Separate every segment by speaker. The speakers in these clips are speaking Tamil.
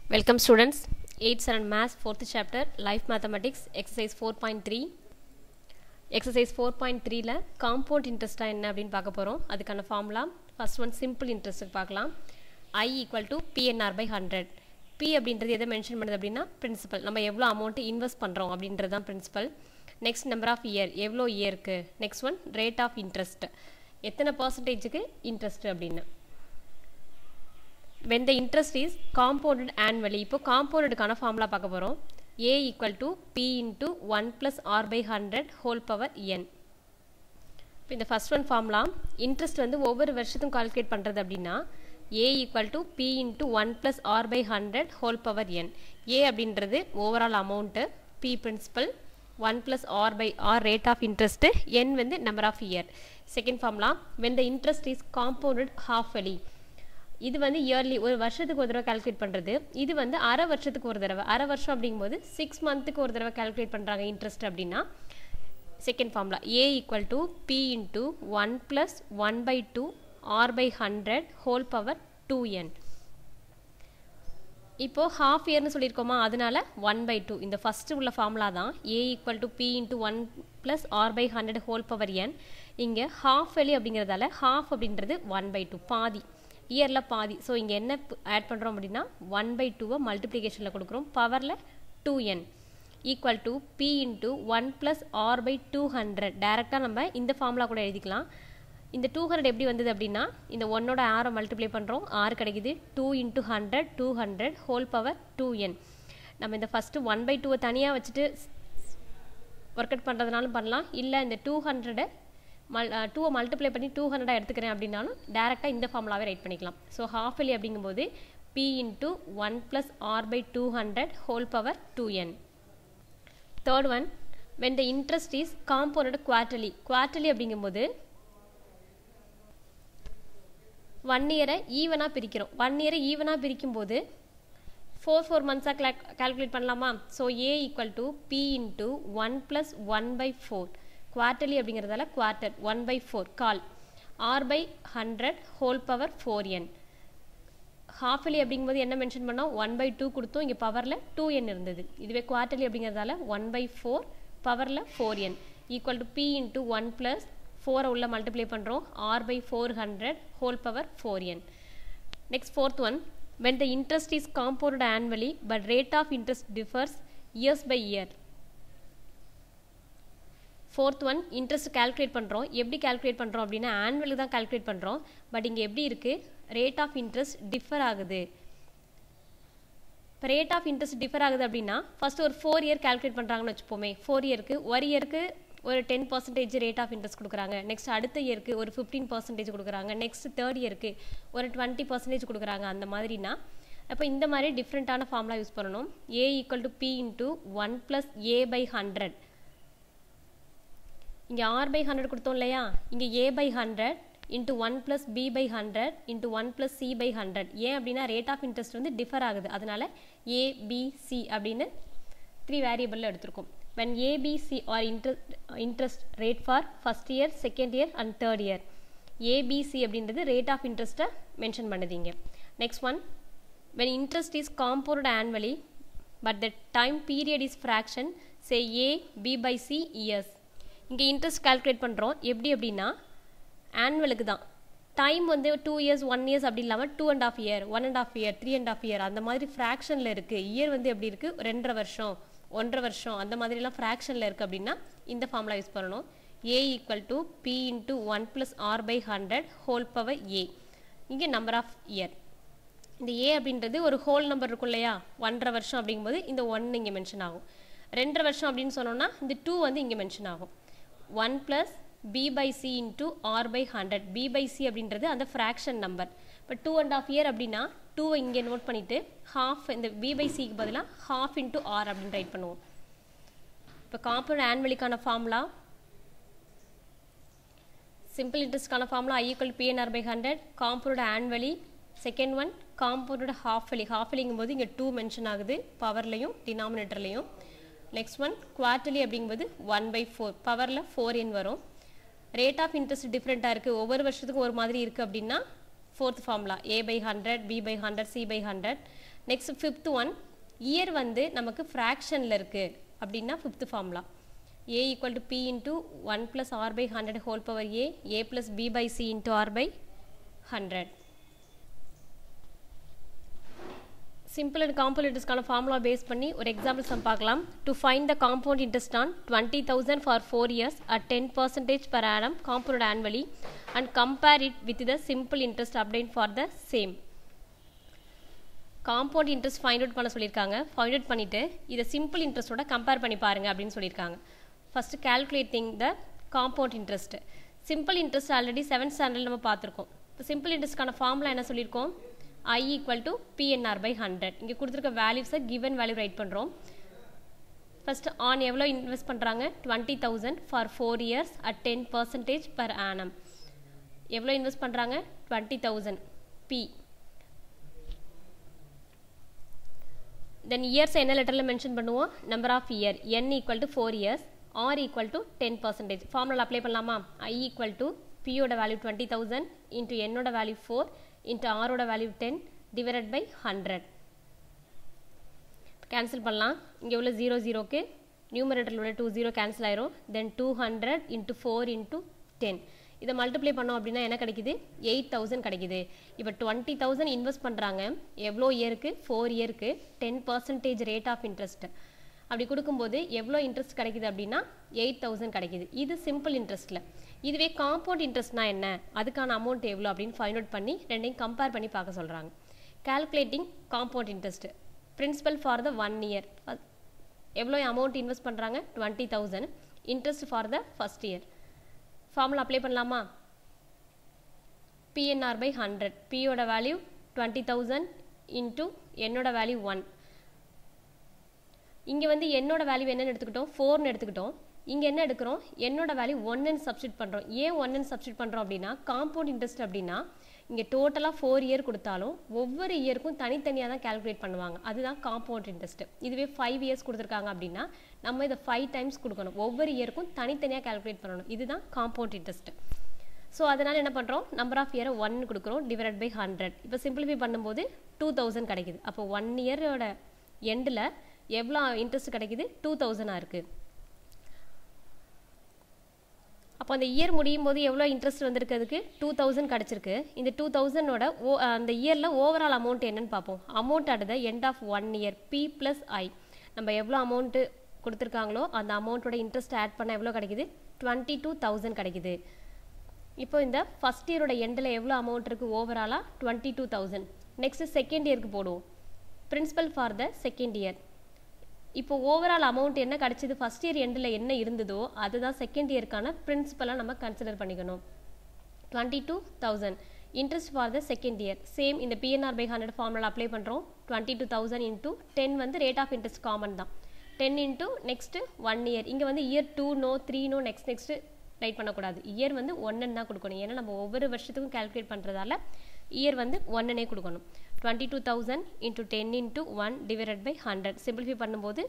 Speaker 1: Welcome students. 8th standard maths 4th chapter life mathematics exercise 4.3 exercise 4.3ல compound interest என்ன அப்படின்னு பார்க்க போகிறோம் அதுக்கான ஃபார்முலா ஃபர்ஸ்ட் ஒன் சிம்பிள் இன்ட்ரெஸ்ட்டுக்கு பார்க்கலாம் i equal to PNR by 100 P அப்படின்றது எதை மென்ஷன் பண்ணுது அப்படின்னா பிரின்சிபல் நம்ம எவ்வளோ அமௌண்ட்டு இன்வெஸ்ட் பண்ணுறோம் அப்படின்றது தான் principal next number of year எவ்வளோ இயருக்கு next one rate of interest எத்தனை பர்சன்டேஜுக்கு இன்ட்ரெஸ்ட் அப்படின்னு when the interest is compounded annually இப்போ compoundedக்கான ஃபார்முலா பார்க்க போகிறோம் a equal to p into 1 plus r by 100 whole power n இப்போ இந்த ஃபர்ஸ்ட் ஒன் ஃபார்முலா இன்ட்ரெஸ்ட் வந்து ஒவ்வொரு வருஷத்துக்கும் கால்குலேட் பண்ணுறது அப்படின்னா a equal to p into 1 plus r by 100 whole power n a அப்படின்றது overall amount p principal 1 plus r by r rate of interest n வந்து number of year second formula when the interest is compounded halfly இது வந்து இயர்லி ஒரு வருஷத்துக்கு ஒரு தடவை கால்குலேட் பண்ணுறது இது வந்து அரை வருஷத்துக்கு ஒரு தடவை அரை வருஷம் அப்படிங்கும்போது சிக்ஸ் மந்த்துக்கு ஒரு தடவை கால்குலேட் பண்ணுறாங்க இன்ட்ரெஸ்ட் அப்படின்னா second formula A equal to P into one plus one by two R by hundred whole power two N இப்போது ஹாஃப் இயர்னு சொல்லியிருக்கோமா அதனால ஒன் பை டூ இந்த ஃபஸ்ட்டு உள்ள ஃபார்முலா தான் A equal to P into one plus R by hundred whole power N இங்கே ஹாஃப் வெளி அப்படிங்கிறதால ஹாஃப் அப்படின்றது ஒன் பை டூ பாதி இயரில் பாதி ஸோ இங்கே என்ன ஆட் பண்ணுறோம் அப்படின்னா ஒன் பை டூவை மல்டிப்ளிகேஷனில் கொடுக்குறோம் பவரில் two N equal to P into one plus R by two hundred டேரெக்டாக நம்ம இந்த ஃபார்முலா கூட எழுதிக்கலாம் இந்த டூ ஹண்ட்ரட் எப்படி வந்தது அப்படின்னா இந்த ஒன்னோட ஆரை மல்டிப்ளை பண்ணுறோம் ஆறு கிடைக்குது two into hundred two hundred whole power two N நம்ம இந்த ஃபஸ்ட்டு ஒன் பை டூவை தனியாக வச்சுட்டு ஒர்க் அவுட் பண்ணுறதுனாலும் பண்ணலாம் இல்லை இந்த டூ ஹண்ட்ரடை மல் டூவை மல்டிப்ளை பண்ணி டூ ஹண்ட்ரடாக எடுத்துக்கிறேன் அப்படின்னாலும் டேரெக்டாக இந்த ஃபார்முலாவே ரைட் பண்ணிக்கலாம் ஸோ ஹாஃப் எலி அப்படிங்கும்போது P into one plus R by two hundred whole power two N third one when the interest is compounded quarterly quarterly அப்படிங்கும்போது ஒன் இயரை ஈவனாக பிரிக்கிறோம் ஒன் இயரை ஈவனாக பிரிக்கும்போது ஃபோர் ஃபோர் மந்த்ஸாக கிளா கால்குலேட் பண்ணலாமா so A equal to P into one plus one by four quarterly அப்படிங்கிறதால குவார்ட்டர் ஒன் பை ஃபோர் கால் R by hundred whole power four N halfly அப்படிங்கும்போது என்ன மென்ஷன் பண்ணோம் ஒன் பை டூ கொடுத்தோம் இங்கே பவரில் டூ என் இருந்தது இதுவே குவார்டர்லி அப்படிங்கிறதால ஒன் பை ஃபோர் பவரில் four N equal to P into one plus ஃபோரை உள்ள மல்டிப்ளை பண்ணுறோம் R by four hundred whole power four N next fourth one when the interest is compounded annually but rate of interest differs years by year fourth one interest calculate பண்ணுறோம் எப்படி கால்குலேட் பண்ணுறோம் அப்படின்னா ஆனுவலி தான் கால்குலேட் பண்ணுறோம் பட் இங்கே எப்படி இருக்குது ரேட் ஆஃப் இன்ட்ரெஸ்ட் டிஃபர் ஆகுது இப்போ ரேட் ஆஃப் இன்ட்ரெஸ்ட் டிஃபர் ஆகுது அப்படின்னா ஃபஸ்ட்டு ஒரு ஃபோர் இயர் கால்குலேட் பண்ணுறாங்கன்னு வச்சுப்போமே ஃபோர் இயருக்கு ஒரு இயருக்கு ஒரு ten percentage rate of interest கொடுக்குறாங்க நெக்ஸ்ட் அடுத்த இயருக்கு ஒரு ஃபிஃப்டீன் பர்சன்டேஜ் கொடுக்குறாங்க நெக்ஸ்ட் தேர்ட் இயருக்கு ஒரு டுவெண்ட்டி பர்சன்டேஜ் கொடுக்குறாங்க அந்த மாதிரினா அப்போ இந்த மாதிரி டிஃப்ரெண்ட்டான ஃபார்முலா யூஸ் பண்ணணும் A equal to P into one plus A by hundred இங்கே ஆர் பை ஹண்ட்ரட் கொடுத்தோம் இல்லையா இங்கே A by hundred into one plus B by hundred into one plus C by hundred ஏன் அப்படின்னா ரேட் ஆஃப் இன்ட்ரெஸ்ட் வந்து டிஃபர் ஆகுது அதனால் ஏ பி சி அப்படின்னு த்ரீ வேரியபிளில் எடுத்திருக்கோம் when ABC or interest, interest rate for first year, second year and third year. ABC அப்படின்றது rate of interest mention பண்ணுதீங்க next one when interest is compounded annually but the time period is fraction say A B by C years இங்கே இன்ட்ரெஸ்ட் கால்குலேட் பண்ணுறோம் எப்படி அப்படின்னா ஆனுவலுக்கு தான் டைம் வந்து டூ இயர்ஸ் ஒன் இயர்ஸ் அப்படி இல்லாமல் two and half year one and half year three and half year அந்த மாதிரி ஃப்ராக்ஷனில் இருக்குது இயர் வந்து எப்படி இருக்குது ரெண்டரை வருஷம் ஒன்றரை வருஷம் அந்த மாதிரிலாம் ஃப்ராக்ஷனில் இருக்குது அப்படின்னா இந்த ஃபார்முலா யூஸ் பண்ணணும் A equal to P into one plus R by hundred whole power A இங்கே நம்பர் ஆஃப் இயர் இந்த ஏ அப்படின்றது ஒரு ஹோல் நம்பர் இருக்கும் இல்லையா ஒன்றரை வருஷம் அப்படிங்கும்போது இந்த ஒன் இங்கே மென்ஷன் ஆகும் ரெண்டரை வருஷம் அப்படின்னு சொன்னோம்னா இந்த டூ வந்து இங்கே மென்ஷன் ஆகும் one plus B by C into R by hundred B by C அப்படின்றது அந்த ஃப்ராக்ஷன் நம்பர் இப்போ டூ அண்ட் ஆஃப் இயர் அப்படின்னா டூவை இங்கே நோட் பண்ணிவிட்டு ஹாஃப் இந்த பி பை சிக்கு பதிலாக ஹாஃப் இன்ட்டு ஆர் அப்படின்னு ரைட் பண்ணுவோம் இப்போ காம்பவுண்ட் ஆன்வலிக்கான ஃபார்முலா சிம்பிள் இன்ட்ரெஸ்ட்கான formula I equal PNR by hundred compound annually second one காம்பவுண்டோட ஹாஃப் வலி ஹாஃப் வலிங்கும் போது இங்கே டூ மென்ஷன் ஆகுது பவர்லையும் டினாமினேட்டர்லையும் நெக்ஸ்ட் ஒன் குவார்ட்டர்லி அப்படிங்கும்போது ஒன் பை ஃபோர் பவரில் ஃபோர் என் வரும் ரேட் ஆஃப் இன்ட்ரெஸ்ட் டிஃப்ரெண்ட்டாக இருக்குது ஒவ்வொரு வருஷத்துக்கும் ஒரு மாதிரி இருக்குது அப்படின்னா fourth formula A by hundred B by hundred C by hundred next fifth one year வந்து நமக்கு ஃப்ராக்ஷனில் இருக்குது அப்படின்னா fifth formula A equal to P into one plus R by hundred whole power A A plus B by C into R by hundred simple and compound இன்ட்ரெஸ்ட்கான ஃபார்முலா பேஸ் பண்ணி ஒரு எக்ஸாம்பிள் சம் பார்க்கலாம் to find the compound interest on twenty thousand for four years at ten percentage per annum compound annually and compare it with the simple interest obtain for the same compound interest find out பண்ண சொல்லியிருக்காங்க ஃபைண்ட் அவுட் பண்ணிவிட்டு இதை சிம்பிள் இன்ட்ரெஸ்ட்டோட கம்பேர் பண்ணி பாருங்க அப்படின்னு சொல்லியிருக்காங்க first calculating the compound interest simple interest already seventh standard நம்ம பார்த்துருக்கோம் இப்போ சிம்பிள் இன்ட்ரெஸ்ட்கான ஃபார்முலா என்ன சொல்லியிருக்கோம் i equal to PNR by 100 இங்கே கொடுத்துருக்க வேல்யூஸை given வேல்யூ ரைட் பண்ணுறோம் ஃபர்ஸ்ட் ஆன் எவ்வளோ இன்வெஸ்ட் பண்ணுறாங்க twenty thousand for four years at ten percentage per annum எவ்வளோ இன்வெஸ்ட் பண்ணுறாங்க twenty thousand P then years என்ன லெட்டரில் மென்ஷன் பண்ணுவோம் number of year N equal to four years R equal to ten percentage formula apply பண்ணலாமா ஐ ஈக்குவல் டு பியோட வேல்யூ டுவெண்ட்டி தௌசண்ட் இன்ட்டு என்னோட வேல்யூ ஃபோர் இன்ட்டு ஆரோட value ten divided by hundred cancel பண்ணலாம் இங்கே உள்ள ஜீரோ ஜீரோக்கு நியூமரேட்டரில் உள்ள டூ ஜீரோ கேன்சல் ஆயிரும் then two hundred into four into ten இதை மல்டிப்ளை பண்ணோம் அப்படின்னா என்ன கிடைக்குது எயிட் தௌசண்ட் கிடைக்குது இப்போ டுவெண்ட்டி தௌசண்ட் இன்வெஸ்ட் பண்ணுறாங்க எவ்வளோ இயருக்கு ஃபோர் இயருக்கு ten percentage rate of interest அப்படி கொடுக்கும்போது எவ்வளோ இன்ட்ரெஸ்ட் கிடைக்குது அப்படின்னா எயிட் தௌசண்ட் கிடைக்குது இது சிம்பிள் இன்ட்ரெஸ்ட்டில் இதுவே காம்பவுண்ட் இன்ட்ரெஸ்ட்னா என்ன அதுக்கான அமௌண்ட் எவ்வளோ அப்படின்னு ஃபைண்ட் அவுட் பண்ணி ரெண்டையும் கம்பேர் பண்ணி பார்க்க சொல்கிறாங்க calculating compound interest principal for the one year எவ்வளோ அமௌண்ட் இன்வெஸ்ட் பண்ணுறாங்க twenty thousand interest for the first year formula apply பண்ணலாமா பிஎன்ஆர் பை ஹண்ட்ரட் பியோட வேல்யூ டுவெண்ட்டி தௌசண்ட் இன்ட்டு என்னோட வேல்யூ ஒன் இங்கே வந்து என்னோட வேல்யூ என்னென்னு எடுத்துக்கிட்டோம் ஃபோர்னு எடுத்துக்கிட்டோம் இங்கே என்ன எடுக்கிறோம் என்னோட வேல்யூ ஒன்னு சப்ஸ்டியூட் பண்ணுறோம் ஏன் ஒன்னு சப்ஸ்டியூட் பண்ணுறோம் அப்படின்னா காம்பவுண்ட் இன்ட்ரெஸ்ட் அப்படின்னா இங்கே டோட்டலாக ஃபோர் இயர் கொடுத்தாலும் ஒவ்வொரு இயருக்கும் தனித்தனியாக தான் கேல்குலேட் பண்ணுவாங்க அதுதான் காம்பவுண்ட் இன்ட்ரெஸ்ட் இதுவே ஃபைவ் இயர்ஸ் கொடுத்துருக்காங்க அப்படின்னா நம்ம இதை ஃபைவ் டைம்ஸ் கொடுக்கணும் ஒவ்வொரு இயருக்கும் தனித்தனியாக கேல்குலேட் பண்ணணும் இதுதான் காம்பவுண்ட் இன்ட்ரெஸ்ட் ஸோ அதனால் என்ன பண்ணுறோம் நம்பர் ஆஃப் இயரை ஒன் கொடுக்குறோம் டிவைட் பை ஹண்ட்ரட் இப்போ சிம்பிளிஃபை பண்ணும்போது டூ தௌசண்ட் கிடைக்குது அப்போ ஒன் இயரோட எண்டில் எவ்வளோ இன்ட்ரெஸ்ட் கிடைக்குது டூ தௌசண்டாக இருக்குது அப்போ அந்த இயர் முடியும் போது எவ்வளோ இன்ட்ரெஸ்ட் வந்திருக்கு அதுக்கு டூ தௌசண்ட் கிடச்சிருக்கு இந்த டூ தௌசண்டோட ஓ அந்த இயரில் ஓவரால் அமௌண்ட் என்னன்னு பார்ப்போம் amount at the end of one year P plus I நம்ம எவ்வளோ அமௌண்ட்டு கொடுத்துருக்காங்களோ அந்த அமௌண்ட்டோட இன்ட்ரெஸ்ட் ஆட் பண்ண எவ்வளோ கிடைக்குது டுவெண்ட்டி டூ தௌசண்ட் கிடைக்குது இப்போ இந்த ஃபஸ்ட் இயரோட எண்டில் எவ்வளோ அமௌண்ட் இருக்குது ஓவராலாக twenty two thousand next second இயருக்கு போடுவோம் principal for the second year இப்போ ஓவரால் அமௌண்ட் என்ன கிடச்சிது ஃபஸ்ட் இயர் எண்டில் என்ன இருந்ததோ அதுதான் செகண்ட் இயருக்கான பிரின்சிபலாக நம்ம கன்சிடர் பண்ணிக்கணும் twenty two thousand interest for the second year same இந்த PNR by hundred formula apply பண்ணுறோம் twenty two thousand into ten வந்து ரேட் ஆஃப் இன்ட்ரெஸ்ட் காமன் தான் ten into next one year இங்கே வந்து year two no three no next next write பண்ணக்கூடாது இயர் வந்து ஒன்றுன்னு தான் கொடுக்கணும் ஏன்னா நம்ம ஒவ்வொரு வருஷத்துக்கும் கேல்குலேட் பண்ணுறதால இயர் வந்து ஒன்றுனே கொடுக்கணும் twenty two thousand into ten into one divided by hundred simplify பண்ணும்போது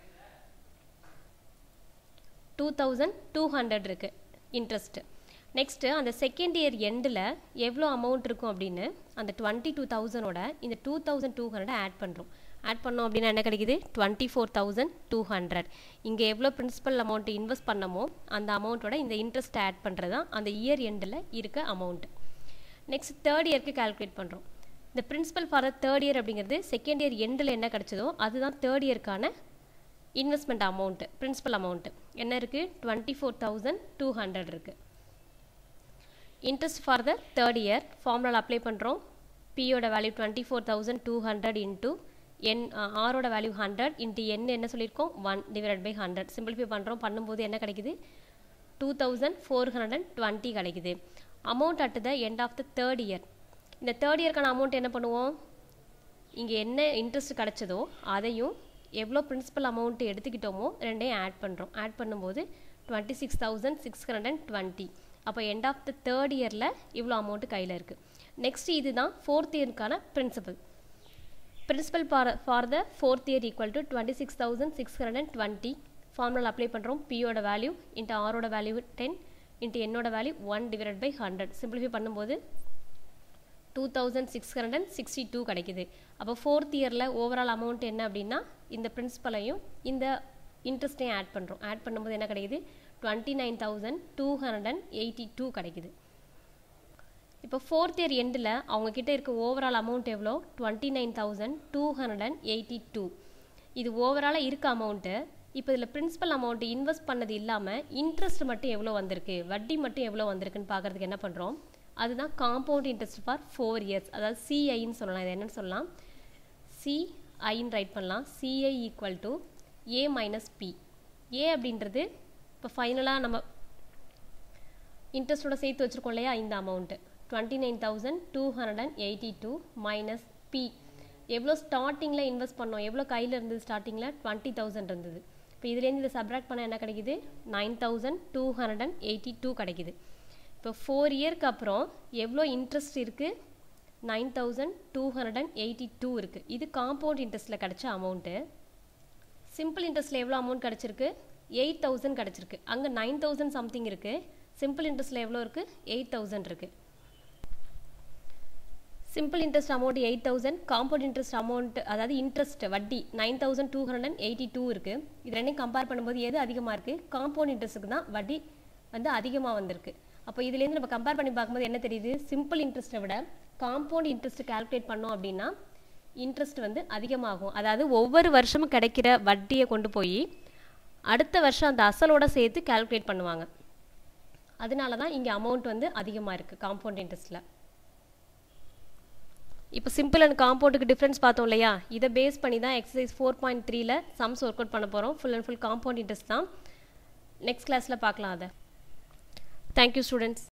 Speaker 1: டூ தௌசண்ட் டூ ஹண்ட்ரட் இருக்குது இன்ட்ரெஸ்ட்டு நெக்ஸ்ட்டு அந்த செகண்ட் இயர் எண்டில் எவ்வளோ அமௌண்ட் இருக்கும் அப்படின்னு அந்த டுவெண்ட்டி டூ தௌசண்டோட இந்த two thousand two hundred add பண்ணுறோம் ஆட் பண்ணோம் அப்படின்னா என்ன கிடைக்குது twenty four thousand two hundred இங்கே எவ்வளோ பிரின்சிபல் அமௌண்ட் இன்வெஸ்ட் பண்ணமோ அந்த அமௌண்ட்டோட இந்த இன்ட்ரெஸ்ட் ஆட் பண்ணுறது தான் அந்த இயர் எண்டில் இருக்க அமௌண்ட் நெக்ஸ்ட் தேர்ட் இயர்க்கு கால்குலேட் பண்ணுறோம் இந்த principal for the third year அப்படிங்கிறது செகண்ட் இயர் எண்டில் என்ன கிடச்சதோ அதுதான் தேர்ட் இயர்க்கான இன்வெஸ்ட்மெண்ட் அமௌண்ட்டு பிரின்சிபல் அமௌண்ட்டு என்ன இருக்குது twenty four thousand two hundred இருக்குது interest for the third year formula apply பண்ணுறோம் பியோட value twenty four thousand two hundred into N ஆரோட வேல்யூ ஹண்ட்ரட் இன்ட்டு என் என்ன சொல்லியிருக்கோம் one divide by hundred simplify பண்ணுறோம் பண்ணும்போது என்ன கிடைக்குது two thousand four hundred and twenty கிடைக்குது amount at the end of the third year இந்த தேர்ட் இயர்க்கான அமௌண்ட் என்ன பண்ணுவோம் இங்கே என்ன இன்ட்ரெஸ்ட் கிடச்சதோ அதையும் எவ்வளோ பிரின்சிபல் அமௌண்ட் எடுத்துக்கிட்டோமோ ரெண்டையும் ஆட் பண்ணுறோம் ஆட் பண்ணும்போது twenty six thousand six hundred and twenty அப்போ எண்ட் ஆஃப் த தேர்ட் இயரில் இவ்வளோ அமௌண்ட் கையில் இருக்குது நெக்ஸ்ட் இதுதான் ஃபோர்த் இயருக்கான principal principal for for the fourth year equal to twenty six thousand six hundred and twenty formula apply பண்ணுறோம் பியோட வேல்யூ இன்ட்டு ஆரோட வேல்யூ டென் இன்ட்டு என்னோட value one divide by hundred simplify பண்ணும்போது two thousand six hundred and sixty two கிடைக்குது அப்போ ஃபோர்த் இயரில் ஓவரால் அமௌண்ட் என்ன அப்படின்னா இந்த பிரின்சிபலையும் இந்த இன்ட்ரெஸ்ட்டையும் ஆட் பண்ணுறோம் ஆட் பண்ணும்போது என்ன கிடைக்குது twenty nine thousand two hundred and eighty two கிடைக்குது இப்போ ஃபோர்த் இயர் எண்டில் அவங்கக்கிட்ட இருக்க ஓவரால் அமௌண்ட் எவ்வளோ twenty nine thousand two hundred and eighty two இது ஓவராலாக இருக்க அமௌண்ட்டு இப்போ இதில் பிரின்சிபல் அமௌண்ட் இன்வெஸ்ட் பண்ணது இல்லாமல் இன்ட்ரெஸ்ட் மட்டும் எவ்வளோ வந்திருக்கு வட்டி மட்டும் எவ்வளோ வந்திருக்குன்னு பார்க்குறதுக்கு என்ன பண்ணுறோம் அதுதான் compound interest for four years அதாவது சிஐன்னு சொல்லலாம் இது என்னன்னு சொல்லலாம் சிஐன்னு ரைட் பண்ணலாம் CI equal to A minus P A அப்படின்றது இப்போ ஃபைனலாக நம்ம இன்ட்ரெஸ்ட்டோட சேர்த்து வச்சுருக்கோம் இல்லையா இந்த amount twenty nine thousand two hundred and eighty two minus P எவ்வளோ ஸ்டார்டிங்கில் இன்வெஸ்ட் பண்ணோம் எவ்வளோ கையில் இருந்தது ஸ்டார்டிங்கில் டுவெண்ட்டி தௌசண்ட் இருந்தது இப்போ இதுலேருந்து இதை சப்ராக்ட் பண்ண என்ன கிடைக்குது nine thousand two hundred and eighty two கிடைக்குது இப்போ ஃபோர் இயர்க்கு அப்புறம் எவ்வளோ இன்ட்ரெஸ்ட் இருக்குது nine thousand two hundred and eighty two இருக்குது இது காம்பவுண்ட் இன்ட்ரெஸ்ட்டில் கிடச்ச அமௌண்ட்டு சிம்பிள் இன்ட்ரெஸ்ட்டில் எவ்வளோ அமௌண்ட் கிடச்சிருக்கு எயிட் தௌசண்ட் கிடச்சிருக்கு அங்கே நைன் தௌசண்ட் சம்திங் இருக்குது சிம்பிள் இன்ட்ரெஸ்ட்டில் எவ்வளோ இருக்குது எயிட் தௌசண்ட் இருக்குது simple interest amount eight thousand compound interest amount அதாவது இன்ட்ரெஸ்ட் வட்டி nine thousand two hundred and eighty two இருக்குது இது ரெண்டையும் கம்பேர் பண்ணும்போது எது அதிகமாக இருக்குது காம்பவுண்ட் இன்ட்ரெஸ்ட்டுக்கு தான் வட்டி வந்து அதிகமாக வந்திருக்கு அப்போ இதுலேருந்து நம்ம கம்பேர் பண்ணி பார்க்கும்போது என்ன தெரியுது சிம்பிள் இன்ட்ரெஸ்ட்டை விட காம்பவுண்ட் இன்ட்ரெஸ்ட் கால்குலேட் பண்ணோம் அப்படின்னா இன்ட்ரெஸ்ட் வந்து அதிகமாகும் அதாவது ஒவ்வொரு வருஷமும் கிடைக்கிற வட்டியை கொண்டு போய் அடுத்த வருஷம் அந்த அசலோட சேர்த்து கால்குலேட் பண்ணுவாங்க அதனால தான் இங்கே அமௌண்ட் வந்து அதிகமாக இருக்குது காம்பவுண்ட் இன்ட்ரெஸ்ட்டில் இப்போ சிம்பிள் அண்ட் காம்பவுண்டுக்கு டிஃப்ரென்ஸ் பார்த்தோம் இல்லையா இதை பேஸ் பண்ணி தான் எக்ஸசைஸ் ஃபோர் பாயிண்ட் த்ரீல சம்ஸ் ஒர்க் அவுட் பண்ண போகிறோம் full and full compound interest தான் நெக்ஸ்ட் கிளாஸில் பார்க்கலாம் அதை தேங்க்யூ ஸ்டூடெண்ட்ஸ்